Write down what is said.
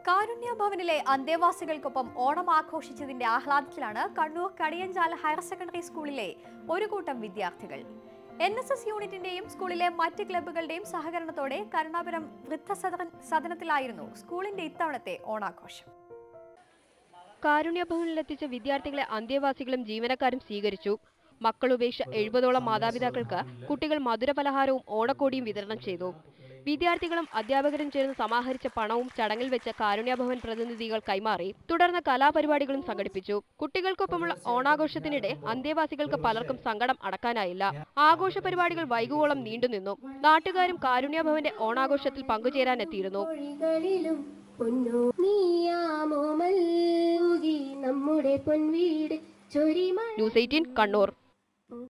കാരുണ്യ ഭവനിലെ അന്തേവാസികൾക്കൊപ്പം ഓണം ആഘോഷിച്ചതിന്റെ ആഹ്ലാദത്തിലാണ് കണ്ണൂർ കടിയഞ്ചാൽ ഹയർ സെക്കൻഡറി സ്കൂളിലെ ഒരു കൂട്ടം വിദ്യാർത്ഥികൾ എൻ എസ് എസ് യൂണിറ്റിന്റെയും സ്കൂളിലെ മറ്റ് ക്ലബ്ബുകളുടെയും സഹകരണത്തോടെ കരുണാപുരം വൃദ്ധസദന സദനത്തിലായിരുന്നു സ്കൂളിന്റെ ഇത്തവണത്തെ ഓണാഘോഷം കാരുണ്യഭവനിലെത്തിച്ച വിദ്യാർത്ഥികളെ അന്തേവാസികളും ജീവനക്കാരും സ്വീകരിച്ചു മക്കളുപേക്ഷ എഴുപതോളം മാതാപിതാക്കൾക്ക് കുട്ടികൾ മധുരപലഹാരവും ഓണക്കോടിയും വിതരണം ചെയ്തു വിദ്യാർത്ഥികളും അധ്യാപകരും ചേർന്ന് സമാഹരിച്ച പണവും ചടങ്ങിൽ വെച്ച കാരുണ്യഭവൻ പ്രതിനിധികൾ കൈമാറി തുടർന്ന് കലാപരിപാടികളും സംഘടിപ്പിച്ചു കുട്ടികൾക്കൊപ്പമുള്ള ഓണാഘോഷത്തിനിടെ അന്തേവാസികൾക്ക് പലർക്കും സങ്കടം അടക്കാനായില്ല ആഘോഷ പരിപാടികൾ വൈകുവോളം നീണ്ടുനിന്നു നാട്ടുകാരും കാരുണ്യഭവന്റെ ഓണാഘോഷത്തിൽ പങ്കുചേരാനെത്തിയിരുന്നു വഴികളിലും പൊന്നോ നീയാമോമൽ നമ്മുടെ പൊൻവീട് ചൊരിമ ന്യൂസ് എയ്റ്റീൻ കണ്ണൂർ